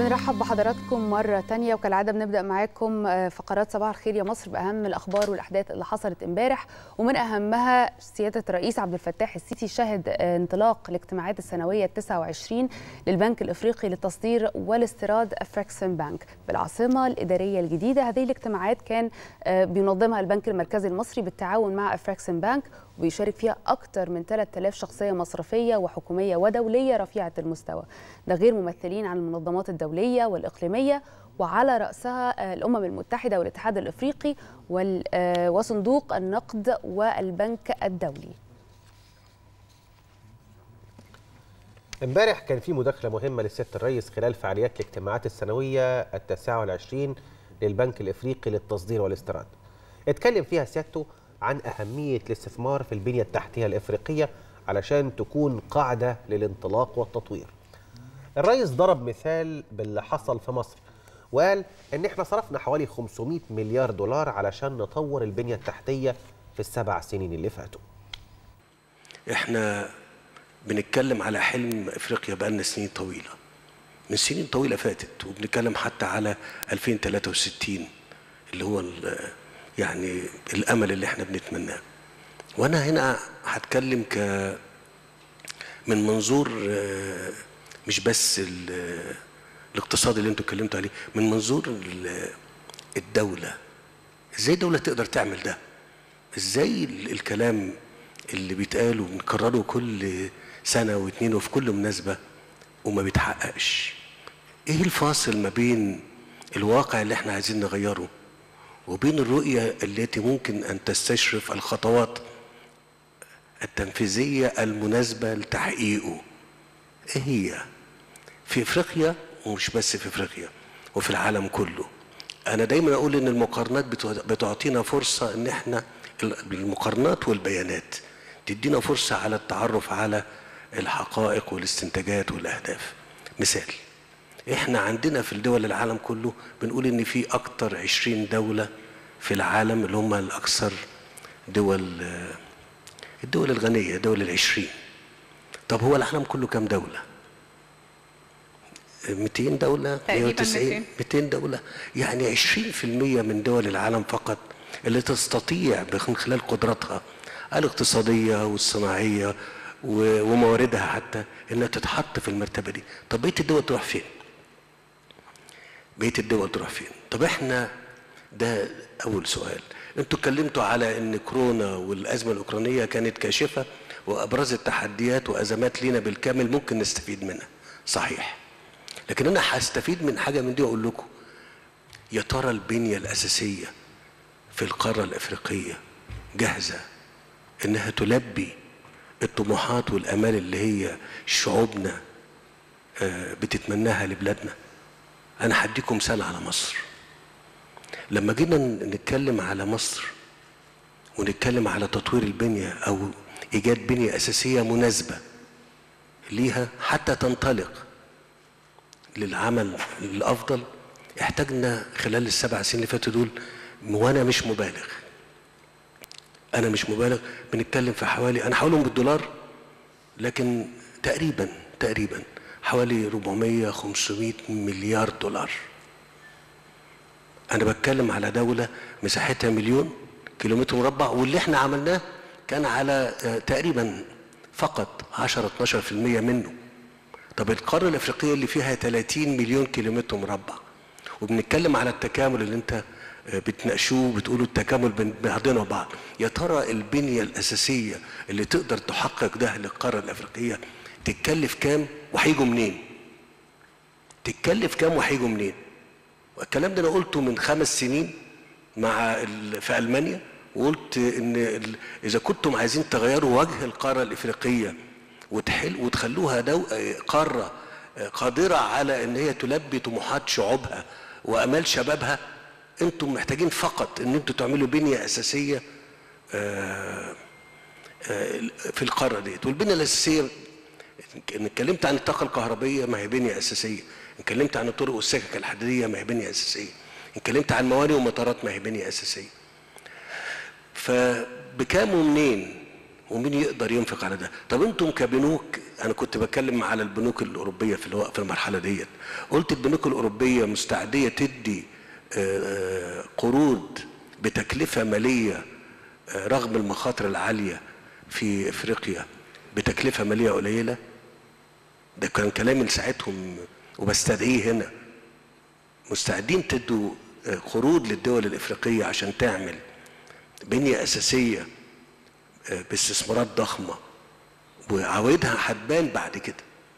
بنرحب بحضراتكم مرة تانية وكالعادة بنبدأ معاكم فقرات صباح الخير يا مصر بأهم الأخبار والأحداث اللي حصلت امبارح ومن أهمها سيادة الرئيس عبد الفتاح السيسي شهد انطلاق الاجتماعات السنوية 29 للبنك الإفريقي للتصدير والاستيراد أفريكسن بانك بالعاصمة الإدارية الجديدة هذه الاجتماعات كان بينظمها البنك المركزي المصري بالتعاون مع أفريكسن بانك وبيشارك فيها أكثر من 3000 شخصية مصرفية وحكومية ودولية رفيعة المستوى ده غير ممثلين عن المنظمات الدولية والإقليمية وعلى رأسها الأمم المتحدة والاتحاد الإفريقي وصندوق النقد والبنك الدولي امبارح كان في مداخلة مهمة للسيادة الرئيس خلال فعاليات الاجتماعات السنوية التاسعة والعشرين للبنك الإفريقي للتصدير والاستيراد اتكلم فيها سيادته عن أهمية الاستثمار في البنية التحتية الإفريقية علشان تكون قاعدة للانطلاق والتطوير الرئيس ضرب مثال باللي حصل في مصر وقال ان احنا صرفنا حوالي 500 مليار دولار علشان نطور البنية التحتية في السبع سنين اللي فاتوا احنا بنتكلم على حلم افريقيا بقالنا سنين طويلة من سنين طويلة فاتت وبنتكلم حتى على 2063 اللي هو يعني الامل اللي احنا بنتمناه وانا هنا هتكلم ك من منظور مش بس الاقتصاد اللي انتوا اتكلمتوا عليه من منظور الدوله ازاي الدوله تقدر تعمل ده ازاي الكلام اللي بيتقال وبنكرره كل سنه واتنين وفي كل مناسبه وما بيتحققش ايه الفاصل ما بين الواقع اللي احنا عايزين نغيره وبين الرؤيه التي ممكن ان تستشرف الخطوات التنفيذيه المناسبه لتحقيقه ايه هي في افريقيا ومش بس في افريقيا وفي العالم كله انا دايما اقول ان المقارنات بتعطينا فرصه ان احنا المقارنات والبيانات تدينا فرصه على التعرف على الحقائق والاستنتاجات والاهداف مثال احنا عندنا في الدول العالم كله بنقول ان في اكتر عشرين دولة في العالم اللي هم الاكثر دول الدول الغنية دول العشرين طب هو العالم كله كام دولة 200 دولة 190 200 دولة يعني 20% من دول العالم فقط اللي تستطيع من خلال قدراتها الاقتصادية والصناعية ومواردها حتى انها تتحط في المرتبة دي طب بقية الدول تروح فين بقية الدول تروح فين طب احنا ده اول سؤال انتوا اتكلمتوا على ان كورونا والازمة الاوكرانية كانت كاشفة وابرزت تحديات وازمات لينا بالكامل ممكن نستفيد منها صحيح لكن انا هستفيد من حاجة من دي واقول لكم يا ترى البنية الاساسية في القارة الافريقية جاهزة انها تلبي الطموحات والامال اللي هي شعوبنا بتتمناها لبلادنا انا هديكم مثال على مصر لما جينا نتكلم على مصر ونتكلم على تطوير البنية او ايجاد بنية اساسية مناسبة ليها حتى تنطلق للعمل الافضل احتاجنا خلال السبع سنين اللي فاتوا دول وانا مش مبالغ انا مش مبالغ بنتكلم في حوالي انا هقولهم بالدولار لكن تقريبا تقريبا حوالي 400 500 مليار دولار انا بتكلم على دولة مساحتها مليون كيلومتر مربع واللي احنا عملناه كان على تقريبا فقط 10 12% منه طب القارة الافريقية اللي فيها 30 مليون كيلومتر مربع وبنتكلم على التكامل اللي انت بتناقشوه بتقولوا التكامل بين بعضنا وبعض يا ترى البنية الأساسية اللي تقدر تحقق ده للقارة الأفريقية تتكلف كام وهيجوا منين تتكلف كام وهيجوا منين والكلام ده أنا قلته من خمس سنين مع في ألمانيا وقلت إن إذا كنتم عايزين تغيروا وجه القارة الإفريقية وتحل وتخلوها دو قارة قادرة على إن هي تلبي طموحات شعوبها وأمال شبابها انتم محتاجين فقط ان انتم تعملوا بنيه اساسيه في القاره ديت والبنيه الاساسيه ان اتكلمت عن الطاقه الكهربائيه ما هي بنيه اساسيه ان اتكلمت عن الطرق والسكك الحديديه ما هي بنيه اساسيه ان اتكلمت عن موانئ ومطارات ما هي بنيه اساسيه فبكام ومنين ومين يقدر ينفق على ده طب انتم كبنوك انا كنت بتكلم على البنوك الاوروبيه في الوقت في المرحله ديت قلت البنوك الاوروبيه مستعديه تدي آه، آه، قروض بتكلفه ماليه آه، رغم المخاطر العاليه في افريقيا بتكلفه ماليه قليله ده كان كلامي لساعتهم وبستدعيه هنا مستعدين تدوا آه، قروض للدول الافريقيه عشان تعمل بنيه اساسيه آه، باستثمارات ضخمه وعوايدها هتبان بعد كده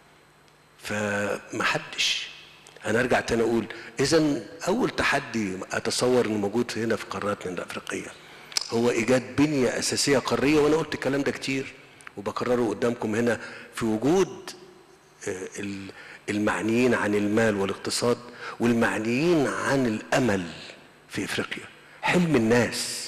فمحدش انا ارجع تاني اقول اذا اول تحدي اتصور انه موجود هنا في قاراتنا الافريقيه هو ايجاد بنيه اساسيه قاريه وانا قلت الكلام ده كتير وبكرره قدامكم هنا في وجود آه، ال- المعنيين عن المال والاقتصاد والمعنيين عن الامل في افريقيا حلم الناس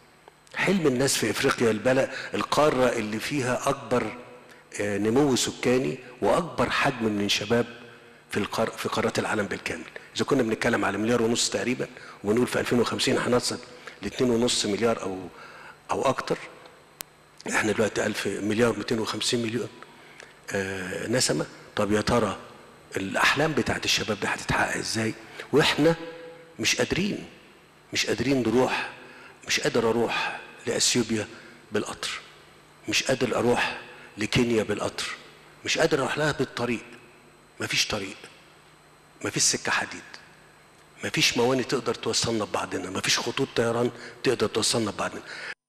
حلم الناس في افريقيا البلد القاره اللي فيها اكبر آه، نمو سكاني واكبر حجم من الشباب في القار في قارات العالم بالكامل اذا كنا بنتكلم على مليار ونص تقريبا ونقول في 2050 هنصل ل 2.5 مليار او او اكتر احنا دلوقتي 1000 مليار 250 مليون آه، نسمه طب يا ترى الاحلام بتاعت الشباب دي هتتحقق ازاي واحنا مش قادرين مش قادرين نروح مش قادر اروح لاثيوبيا بالقطر مش قادر اروح لكينيا بالقطر مش قادر اروح لها بالطريق مفيش طريق مفيش سكه حديد مفيش مواني تقدر توصلنا ببعضنا مفيش خطوط طيران تقدر توصلنا ببعضنا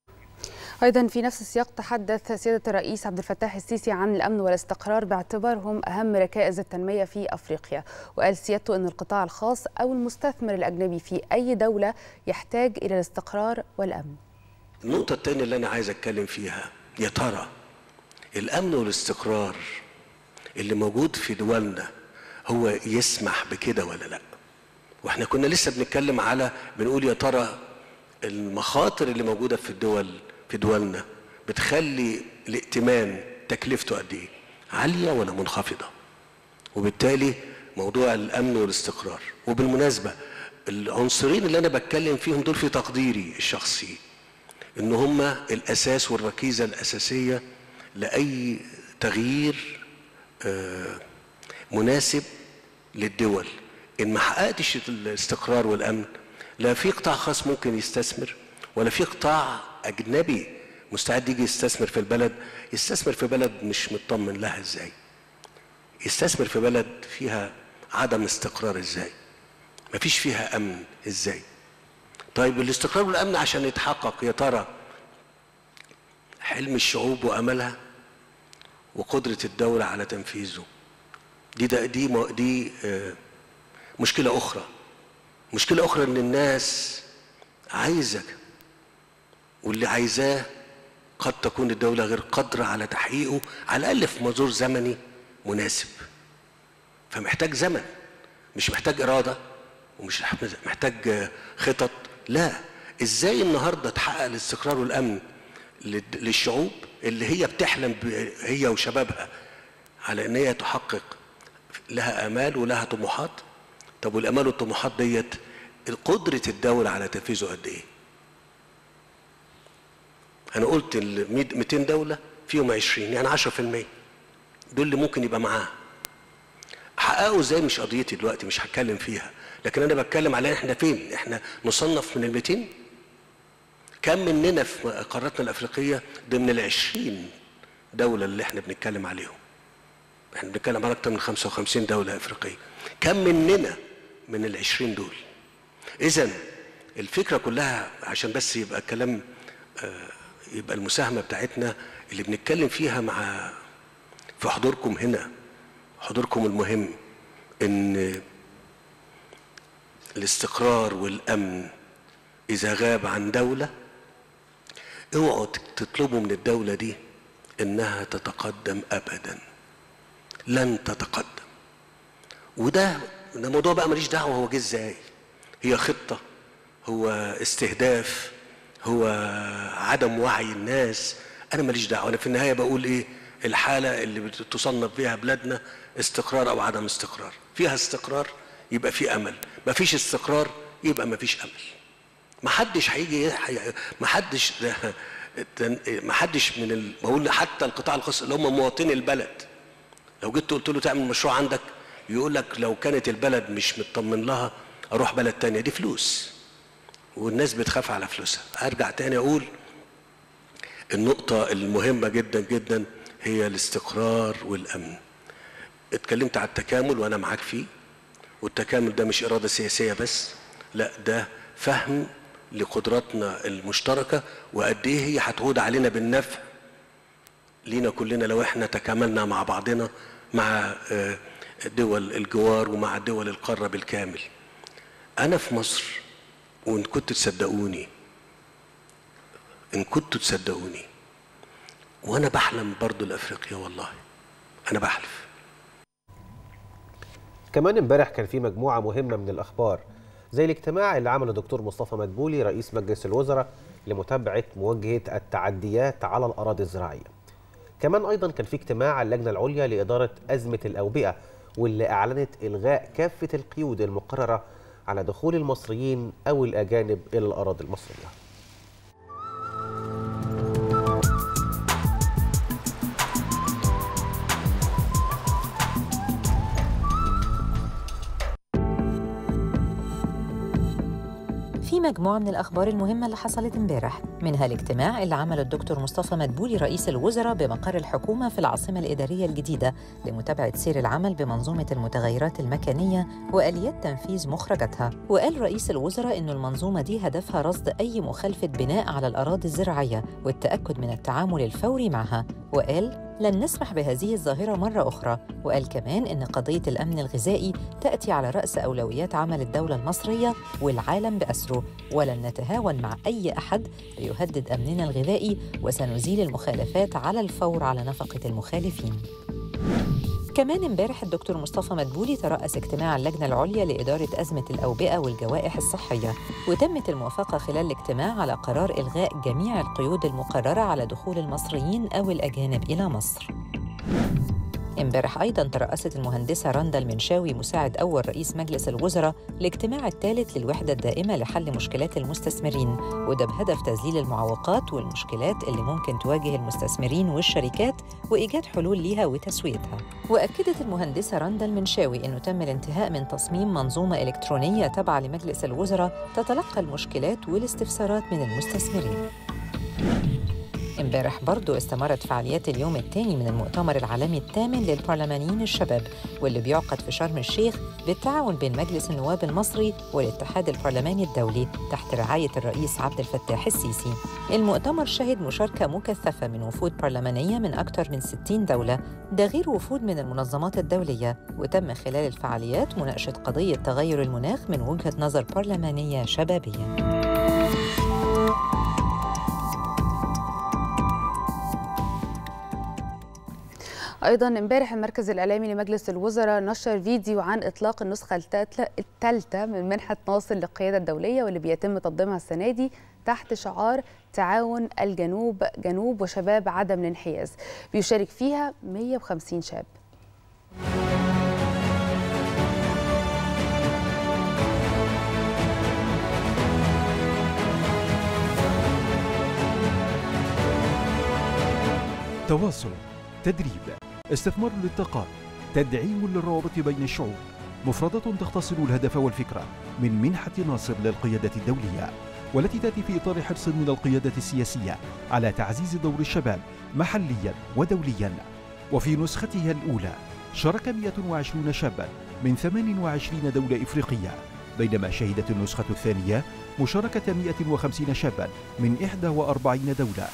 ايضا في نفس السياق تحدث سياده الرئيس عبد الفتاح السيسي عن الامن والاستقرار باعتبارهم اهم ركائز التنميه في افريقيا وقال سيادته ان القطاع الخاص او المستثمر الاجنبي في اي دوله يحتاج الى الاستقرار والامن النقطة التانية اللي أنا عايز أتكلم فيها يا ترى الأمن والاستقرار اللي موجود في دولنا هو يسمح بكده ولا لا واحنا كنا لسه بنتكلم على بنقول يا ترى المخاطر اللي موجودة في الدول في دولنا بتخلي الائتمان تكلفته قد ايه عالية ولا منخفضة وبالتالي موضوع الامن والاستقرار وبالمناسبة العنصرين اللي انا بتكلم فيهم دول في تقديري الشخصي ان هما الاساس والركيزه الاساسيه لاي تغيير آه، مناسب للدول ان ما حققتش الاستقرار والامن لا في قطاع خاص ممكن يستثمر ولا في قطاع اجنبي مستعد يجي يستثمر في البلد يستثمر في بلد مش مطمن لها ازاي يستثمر في بلد فيها عدم استقرار ازاي مفيش فيها امن ازاي طيب الاستقرار والامن عشان يتحقق يا ترى حلم الشعوب واملها وقدره الدوله على تنفيذه دي ده دي م- دي آه، مشكله اخرى مشكله اخرى ان الناس عايزه واللي عايزاه قد تكون الدوله غير قادره على تحقيقه على الاقل في منظور زمني مناسب فمحتاج زمن مش محتاج اراده ومش محتاج آه، خطط لا ازاي النهارده تحقق الاستقرار والامن للد- للشعوب اللي هي بتحلم ب- هي وشبابها على ان هي تحقق لها امال ولها طموحات طب والامال والطموحات ديت قدره الدوله على تنفيذه قد ايه انا قلت ال 200 دوله فيهم 20 يعني 10% دول اللي ممكن يبقى معاه حققوا ازاي مش قضيتي دلوقتي مش هتكلم فيها لكن انا بتكلم على احنا فين احنا نصنف من ال 200 كم مننا في قاراتنا الافريقيه ضمن ال 20 دوله اللي احنا بنتكلم عليهم احنا بنتكلم على اكتر من 55 دوله افريقيه كم مننا من ال 20 دول اذا الفكره كلها عشان بس يبقى الكلام آه، يبقى المساهمه بتاعتنا اللي بنتكلم فيها مع في حضوركم هنا حضوركم المهم ان الاستقرار والامن اذا غاب عن دوله اوعوا تطلبوا من الدوله دي انها تتقدم ابدا لن تتقدم وده ده موضوع بقى ماليش دعوه هو جه ازاي هي خطه هو استهداف هو عدم وعي الناس انا ماليش دعوه انا في النهايه بقول ايه الحاله اللي بتصنف فيها بلادنا استقرار او عدم استقرار فيها استقرار يبقى في امل ما فيش استقرار يبقى ما فيش امل ما حدش هيجي ما حدش ما حدش من ال... بقول حتى القطاع الخاص اللي هم مواطني البلد لو جيت قلت له تعمل مشروع عندك يقول لك لو كانت البلد مش مطمن لها اروح بلد تانية دي فلوس والناس بتخاف على فلوسها ارجع تاني اقول النقطة المهمة جدا جدا هي الاستقرار والامن اتكلمت على التكامل وانا معاك فيه والتكامل ده مش اراده سياسيه بس لا ده فهم لقدراتنا المشتركه وقد ايه هي هتعود علينا بالنفع لينا كلنا لو احنا تكاملنا مع بعضنا مع دول الجوار ومع دول القاره بالكامل انا في مصر وان كنتوا تصدقوني ان كنتوا تصدقوني وانا بحلم برضو لافريقيا والله انا بحلف كمان امبارح كان في مجموعه مهمه من الاخبار زي الاجتماع اللي عمله دكتور مصطفى مدبولي رئيس مجلس الوزراء لمتابعه مواجهه التعديات على الاراضي الزراعيه. كمان ايضا كان في اجتماع اللجنه العليا لاداره ازمه الاوبئه واللي اعلنت الغاء كافه القيود المقرره على دخول المصريين او الاجانب الى الاراضي المصريه. في مجموعة من الأخبار المهمة اللي حصلت امبارح منها الاجتماع اللي عمله الدكتور مصطفى مدبولي رئيس الوزراء بمقر الحكومة في العاصمة الإدارية الجديدة لمتابعة سير العمل بمنظومة المتغيرات المكانية وآليات تنفيذ مخرجاتها وقال رئيس الوزراء أن المنظومة دي هدفها رصد أي مخالفة بناء على الأراضي الزراعية والتأكد من التعامل الفوري معها وقال لن نسمح بهذه الظاهرة مرة أخرى وقال كمان إن قضية الأمن الغذائي تأتي على رأس أولويات عمل الدولة المصرية والعالم بأسره ولن نتهاون مع أي أحد ليهدد أمننا الغذائي وسنزيل المخالفات على الفور على نفقة المخالفين كمان امبارح الدكتور مصطفى مدبولي ترأس اجتماع اللجنة العليا لإدارة أزمة الأوبئة والجوائح الصحية وتمت الموافقة خلال الاجتماع على قرار إلغاء جميع القيود المقررة على دخول المصريين أو الأجانب إلى مصر امبارح ايضا ترأست المهندسه رندا المنشاوي مساعد اول رئيس مجلس الوزراء الاجتماع الثالث للوحده الدائمه لحل مشكلات المستثمرين وده بهدف تذليل المعوقات والمشكلات اللي ممكن تواجه المستثمرين والشركات وايجاد حلول ليها وتسويتها واكدت المهندسه رندا المنشاوي انه تم الانتهاء من تصميم منظومه الكترونيه تابعه لمجلس الوزراء تتلقى المشكلات والاستفسارات من المستثمرين امبارح برضو استمرت فعاليات اليوم الثاني من المؤتمر العالمي الثامن للبرلمانيين الشباب واللي بيعقد في شرم الشيخ بالتعاون بين مجلس النواب المصري والاتحاد البرلماني الدولي تحت رعاية الرئيس عبد الفتاح السيسي المؤتمر شهد مشاركة مكثفة من وفود برلمانية من أكثر من 60 دولة ده غير وفود من المنظمات الدولية وتم خلال الفعاليات مناقشة قضية تغير المناخ من وجهة نظر برلمانية شبابية ايضا امبارح المركز الاعلامي لمجلس الوزراء نشر فيديو عن اطلاق النسخه الثالثه من منحه ناصر للقياده الدوليه واللي بيتم تقديمها السنه دي تحت شعار تعاون الجنوب جنوب وشباب عدم الانحياز بيشارك فيها 150 شاب تواصل تدريب استثمار للطاقات تدعيم للروابط بين الشعوب مفردة تختصر الهدف والفكرة من منحة ناصر للقيادة الدولية والتي تأتي في إطار حرص من القيادة السياسية على تعزيز دور الشباب محليا ودوليا وفي نسختها الأولى شارك 120 شابا من 28 دولة إفريقية بينما شهدت النسخة الثانية مشاركة 150 شابا من 41 دولة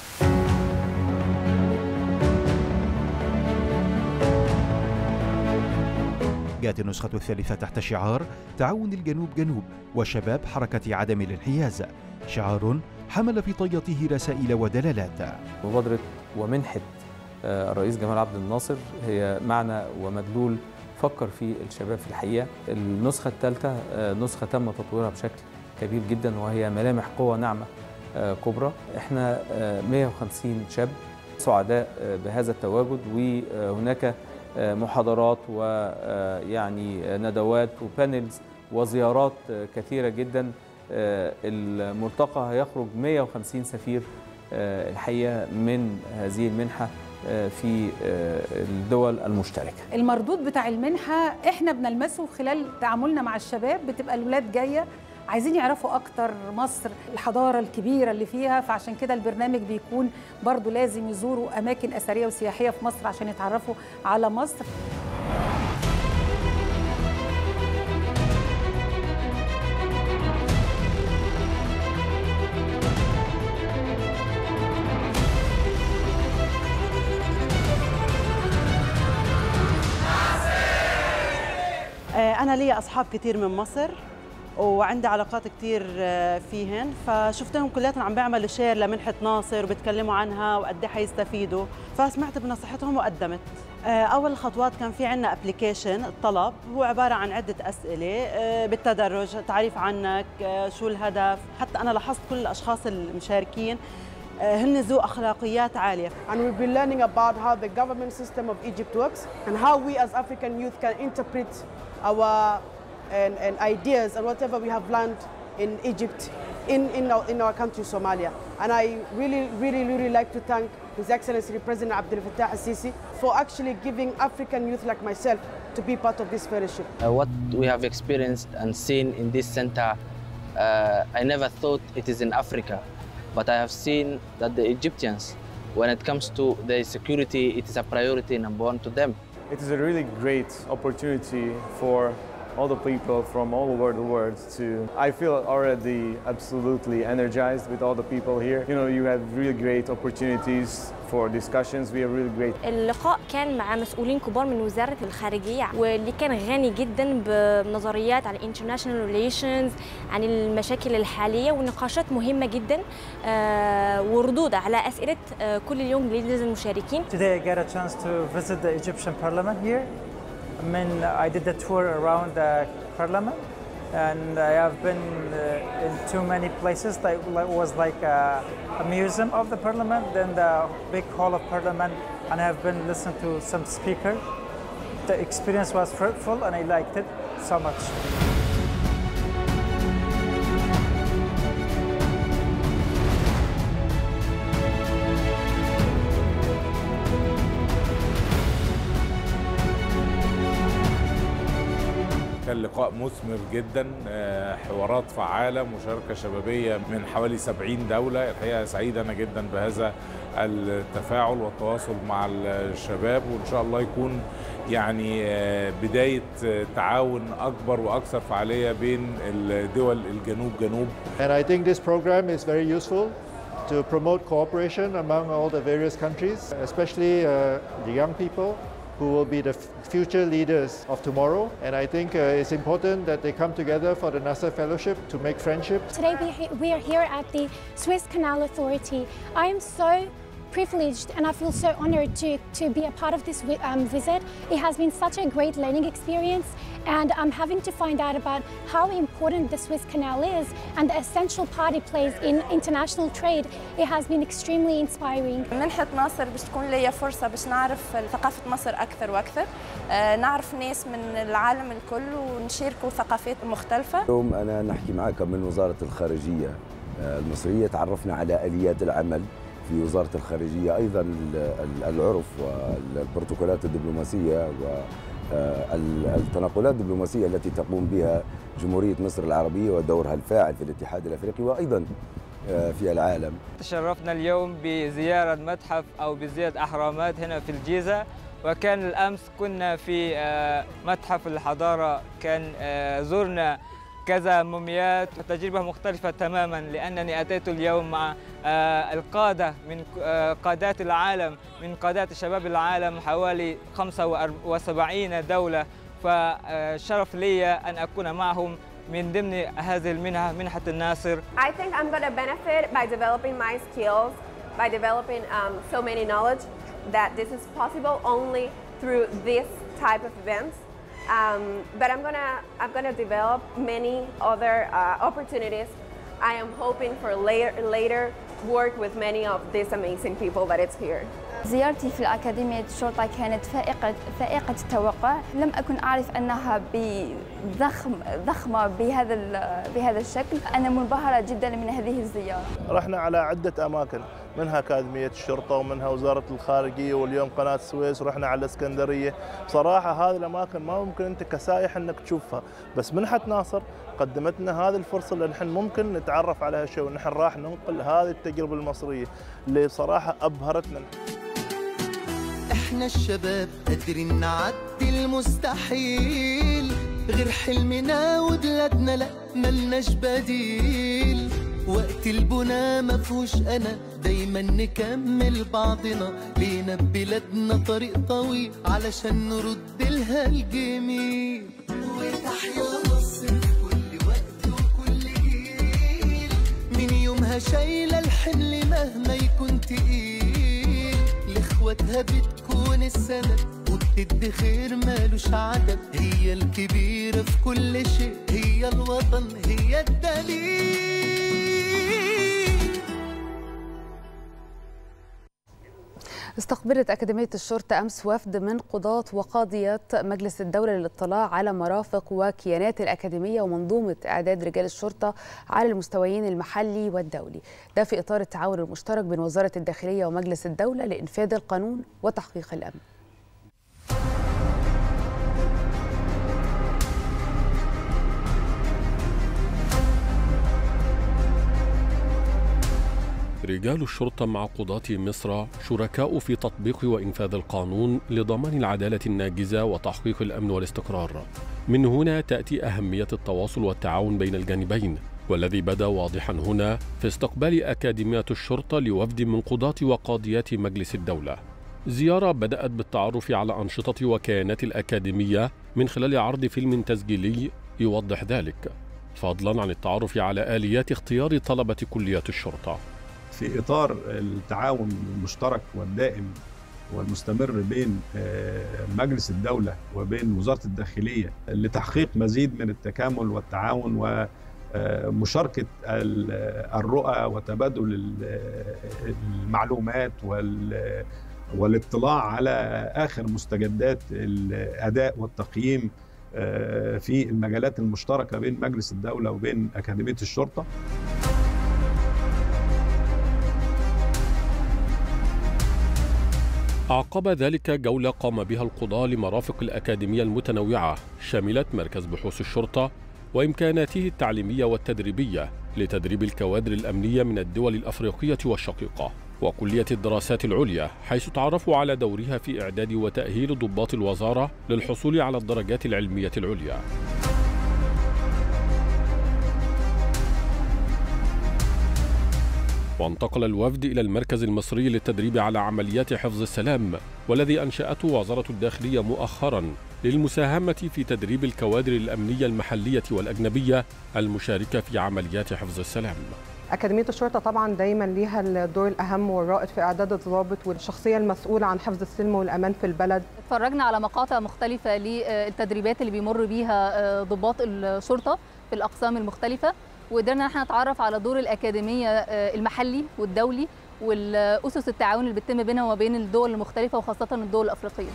جاءت النسخة الثالثة تحت شعار تعاون الجنوب جنوب وشباب حركة عدم الانحياز شعار حمل في طياته رسائل ودلالات مبادرة ومنحة الرئيس جمال عبد الناصر هي معنى ومدلول فكر في الشباب في الحقيقة النسخة الثالثة نسخة تم تطويرها بشكل كبير جدا وهي ملامح قوة ناعمة كبرى احنا 150 شاب سعداء بهذا التواجد وهناك محاضرات ويعني ندوات وبانلز وزيارات كثيرة جدا الملتقى هيخرج 150 سفير الحقيقه من هذه المنحه في الدول المشتركه. المردود بتاع المنحه احنا بنلمسه خلال تعاملنا مع الشباب بتبقى الولاد جايه عايزين يعرفوا اكتر مصر الحضاره الكبيره اللي فيها فعشان كده البرنامج بيكون برضو لازم يزوروا اماكن اثريه وسياحيه في مصر عشان يتعرفوا على مصر أنا لي أصحاب كثير من مصر وعندي علاقات كثير فيهن فشفتهم كلياتهم عم بيعملوا شير لمنحة ناصر وبتكلموا عنها وقد ايه حيستفيدوا فسمعت بنصيحتهم وقدمت أول الخطوات كان في عندنا ابلكيشن الطلب هو عبارة عن عدة أسئلة بالتدرج تعريف عنك شو الهدف حتى أنا لاحظت كل الأشخاص المشاركين هن ذو اخلاقيات عاليه. And we've been learning about how the government system of Egypt works and how we as African youth can interpret our and, and ideas and whatever we have learned in Egypt in, in, our, in our country, Somalia. And I really, really, really like to thank His Excellency President Abdel Fattah al-Sisi for actually giving African youth like myself to be part of this fellowship. Uh, what we have experienced and seen in this center, uh, I never thought it is in Africa, but I have seen that the Egyptians, when it comes to their security, it is a priority number one to them. It is a really great opportunity for all the people from all over the world to I feel already absolutely energized with all the people here. You know, you have really great opportunities for discussions. We have really great اللقاء كان مع مسؤولين كبار من وزارة الخارجية واللي كان غني جدا بنظريات عن international relations عن المشاكل الحالية ونقاشات مهمة جدا وردود على أسئلة كل اليوم للمشاركين المشاركين. Today I got a chance to visit the Egyptian parliament here. I mean, I did a tour around the parliament, and I have been uh, in too many places. That was like a, a museum of the parliament, then the big hall of parliament, and I have been listening to some speaker. The experience was fruitful, and I liked it so much. كان لقاء مثمر جدا حوارات فعالة مشاركة شبابية من حوالي 70 دولة الحقيقة سعيد أنا جدا بهذا التفاعل والتواصل مع الشباب وإن شاء الله يكون يعني بداية تعاون أكبر وأكثر فعالية بين الدول الجنوب جنوب And I think this program is very useful to promote cooperation among all the various countries, especially uh, the young people who will be the future leaders of tomorrow. And I think uh, it's important that they come together for the Nasser Fellowship to make friendship. Today we are here at the Suez Canal Authority. I am so privileged and I feel so honored to, to be a part of this um, visit. It has been such a great learning experience and I'm having to find out about how important the Suez Canal is and the essential part it plays in international trade. It has been extremely inspiring. منحة ناصر باش تكون ليا فرصة باش نعرف ثقافة مصر أكثر وأكثر آه نعرف ناس من العالم الكل ونشاركوا ثقافات مختلفة اليوم أنا نحكي معكم من وزارة الخارجية المصرية تعرفنا على آليات العمل في وزارة الخارجية أيضا العرف والبروتوكولات الدبلوماسية والتناقلات الدبلوماسية التي تقوم بها جمهورية مصر العربية ودورها الفاعل في الاتحاد الأفريقي وأيضا في العالم تشرفنا اليوم بزيارة متحف أو بزيارة أهرامات هنا في الجيزة وكان الأمس كنا في متحف الحضارة كان زرنا كذا موميات وتجربة مختلفة تماما لأنني أتيت اليوم مع القادة من قادات العالم من قادات شباب العالم حوالي 75 دولة فشرف لي أن أكون معهم من ضمن هذه المنحة منحة الناصر I think I'm going to benefit by developing my skills, by developing um, so many knowledge that this is possible only through this type of events. Um, but I'm gonna I'm gonna develop many other uh, opportunities. I am hoping for later later work with many of these amazing people that it's here. زيارتي في الأكاديمية الشرطة كانت فائقة فائقة التوقع، لم أكن أعرف أنها بضخم ضخمة بهذا بهذا الشكل، أنا منبهرة جدا من هذه الزيارة. رحنا على عدة أماكن منها أكاديمية الشرطة ومنها وزارة الخارجية واليوم قناة السويس ورحنا على الإسكندرية بصراحة هذه الأماكن ما ممكن أنت كسائح أنك تشوفها بس منحة ناصر قدمت لنا هذه الفرصة اللي نحن ممكن نتعرف على هالشيء ونحن راح ننقل هذه التجربة المصرية اللي صراحة أبهرتنا احنا الشباب قادرين نعدي المستحيل غير حلمنا وبلادنا لا ملناش بديل وقت البنا مفهوش انا دايما نكمل بعضنا لينا ببلادنا طريق طويل علشان نرد لها الجميل وتحيا مصر في كل وقت وكل جيل من يومها شايله الحمل مهما يكون تقيل لاخواتها بتكون السند وبتدي خير مالوش عدد هي الكبيرة في كل شيء هي الوطن هي الدليل استقبلت أكاديمية الشرطة أمس وفد من قضاة وقاضيات مجلس الدولة للاطلاع على مرافق وكيانات الأكاديمية ومنظومة إعداد رجال الشرطة على المستويين المحلي والدولي ده في إطار التعاون المشترك بين وزارة الداخلية ومجلس الدولة لإنفاذ القانون وتحقيق الأمن رجال الشرطة مع قضاة مصر شركاء في تطبيق وإنفاذ القانون لضمان العدالة الناجزة وتحقيق الأمن والاستقرار. من هنا تأتي أهمية التواصل والتعاون بين الجانبين، والذي بدا واضحا هنا في استقبال أكاديمية الشرطة لوفد من قضاة وقاضيات مجلس الدولة. زيارة بدأت بالتعرف على أنشطة وكيانات الأكاديمية من خلال عرض فيلم تسجيلي يوضح ذلك، فضلا عن التعرف على آليات اختيار طلبة كليات الشرطة. في اطار التعاون المشترك والدائم والمستمر بين مجلس الدوله وبين وزاره الداخليه لتحقيق مزيد من التكامل والتعاون ومشاركه الرؤى وتبادل المعلومات والاطلاع على اخر مستجدات الاداء والتقييم في المجالات المشتركه بين مجلس الدوله وبين اكاديميه الشرطه أعقب ذلك جولة قام بها القضاة لمرافق الأكاديمية المتنوعة شملت مركز بحوث الشرطة وإمكاناته التعليمية والتدريبية لتدريب الكوادر الأمنية من الدول الأفريقية والشقيقة وكلية الدراسات العليا حيث تعرفوا على دورها في إعداد وتأهيل ضباط الوزارة للحصول على الدرجات العلمية العليا وانتقل الوفد إلى المركز المصري للتدريب على عمليات حفظ السلام والذي أنشأته وزارة الداخلية مؤخرا للمساهمة في تدريب الكوادر الأمنية المحلية والأجنبية المشاركة في عمليات حفظ السلام أكاديمية الشرطة طبعا دايما ليها الدور الأهم والرائد في إعداد الضابط والشخصية المسؤولة عن حفظ السلم والأمان في البلد اتفرجنا على مقاطع مختلفة للتدريبات اللي بيمر بيها ضباط الشرطة في الأقسام المختلفة وقدرنا احنا نتعرف على دور الأكاديمية المحلي والدولي والأسس التعاون اللي بتتم بينها وما بين الدول المختلفة وخاصة الدول الأفريقية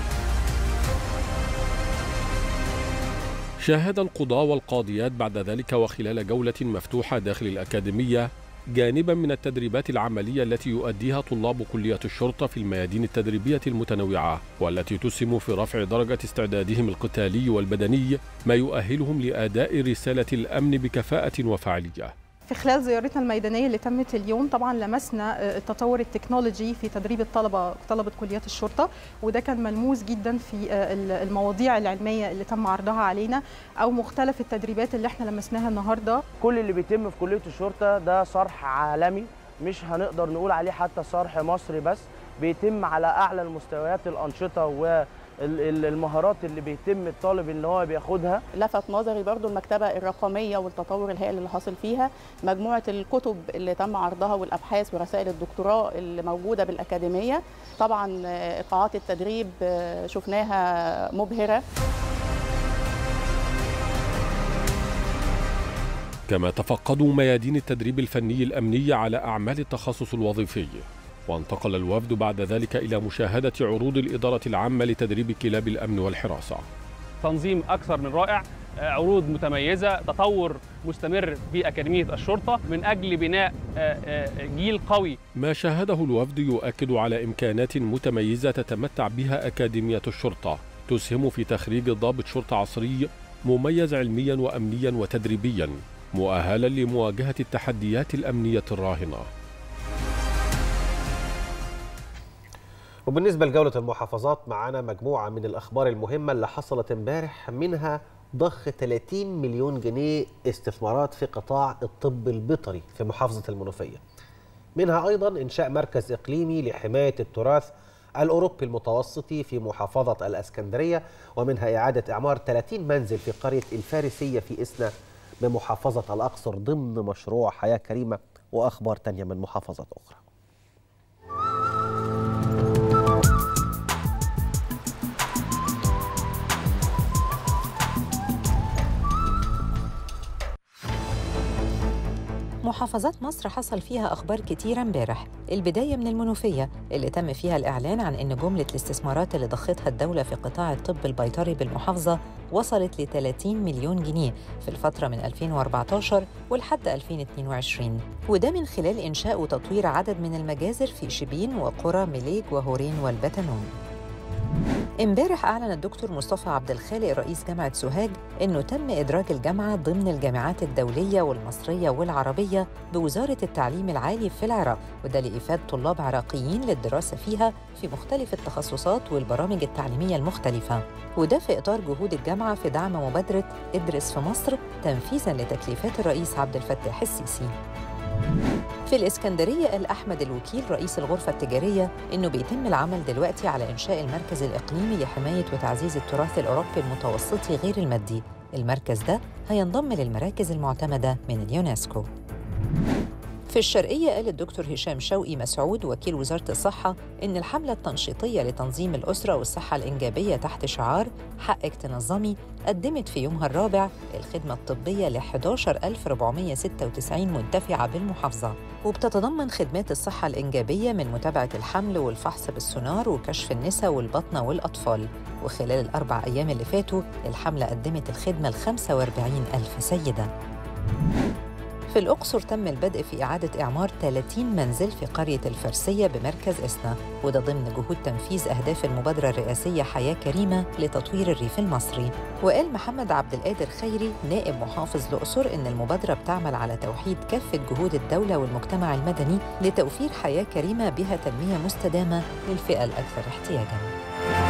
شاهد القضاة والقاضيات بعد ذلك وخلال جولة مفتوحة داخل الأكاديمية جانبا من التدريبات العملية التي يؤديها طلاب كلية الشرطة في الميادين التدريبية المتنوعة والتي تسهم في رفع درجة استعدادهم القتالي والبدني ما يؤهلهم لأداء رسالة الأمن بكفاءة وفعالية في خلال زيارتنا الميدانيه اللي تمت اليوم طبعا لمسنا التطور التكنولوجي في تدريب الطلبه طلبه كليات الشرطه وده كان ملموس جدا في المواضيع العلميه اللي تم عرضها علينا او مختلف التدريبات اللي احنا لمسناها النهارده كل اللي بيتم في كليه الشرطه ده صرح عالمي مش هنقدر نقول عليه حتى صرح مصري بس بيتم على اعلى المستويات الانشطه و المهارات اللي بيتم الطالب ان هو بياخدها لفت نظري برضو المكتبه الرقميه والتطور الهائل اللي حاصل فيها مجموعه الكتب اللي تم عرضها والابحاث ورسائل الدكتوراه اللي موجوده بالاكاديميه طبعا قاعات التدريب شفناها مبهره كما تفقدوا ميادين التدريب الفني الامني على اعمال التخصص الوظيفي وانتقل الوفد بعد ذلك إلى مشاهدة عروض الإدارة العامة لتدريب كلاب الأمن والحراسة تنظيم اكثر من رائع عروض متميزه تطور مستمر باكاديميه الشرطه من اجل بناء جيل قوي ما شاهده الوفد يؤكد على امكانات متميزه تتمتع بها اكاديميه الشرطه تسهم في تخريج ضابط شرطه عصري مميز علميا وامنيا وتدريبيا مؤهلا لمواجهه التحديات الامنيه الراهنه وبالنسبه لجوله المحافظات معانا مجموعه من الاخبار المهمه اللي حصلت امبارح منها ضخ 30 مليون جنيه استثمارات في قطاع الطب البيطري في محافظه المنوفيه. منها ايضا انشاء مركز اقليمي لحمايه التراث الاوروبي المتوسطي في محافظه الاسكندريه ومنها اعاده اعمار 30 منزل في قريه الفارسيه في اسنا بمحافظه الاقصر ضمن مشروع حياه كريمه واخبار تانية من محافظات اخرى. محافظات مصر حصل فيها أخبار كتيرة امبارح البداية من المنوفية اللي تم فيها الإعلان عن أن جملة الاستثمارات اللي ضختها الدولة في قطاع الطب البيطري بالمحافظة وصلت ل 30 مليون جنيه في الفترة من 2014 ولحد 2022 وده من خلال إنشاء وتطوير عدد من المجازر في شبين وقرى مليج وهورين والبتنون امبارح أعلن الدكتور مصطفى عبد الخالق رئيس جامعة سوهاج إنه تم إدراج الجامعة ضمن الجامعات الدولية والمصرية والعربية بوزارة التعليم العالي في العراق وده لإفادة طلاب عراقيين للدراسة فيها في مختلف التخصصات والبرامج التعليمية المختلفة وده في إطار جهود الجامعة في دعم مبادرة ادرس في مصر تنفيذاً لتكليفات الرئيس عبد الفتاح السيسي في الإسكندرية قال أحمد الوكيل رئيس الغرفة التجارية إنه بيتم العمل دلوقتي على إنشاء المركز الإقليمي لحماية وتعزيز التراث الأوروبي المتوسطي غير المادي المركز ده هينضم للمراكز المعتمدة من اليونسكو في الشرقية قال الدكتور هشام شوقي مسعود وكيل وزارة الصحة إن الحملة التنشيطية لتنظيم الأسرة والصحة الإنجابية تحت شعار حقك تنظمي قدمت في يومها الرابع الخدمة الطبية ل 11496 منتفعة بالمحافظة وبتتضمن خدمات الصحة الإنجابية من متابعة الحمل والفحص بالسونار وكشف النساء والبطنة والأطفال وخلال الأربع أيام اللي فاتوا الحملة قدمت الخدمة ل 45 ألف سيدة في الأقصر تم البدء في إعادة إعمار 30 منزل في قرية الفرسية بمركز إسنا وده ضمن جهود تنفيذ أهداف المبادرة الرئاسية حياة كريمة لتطوير الريف المصري وقال محمد عبد القادر خيري نائب محافظ الأقصر إن المبادرة بتعمل على توحيد كافة جهود الدولة والمجتمع المدني لتوفير حياة كريمة بها تنمية مستدامة للفئة الأكثر احتياجاً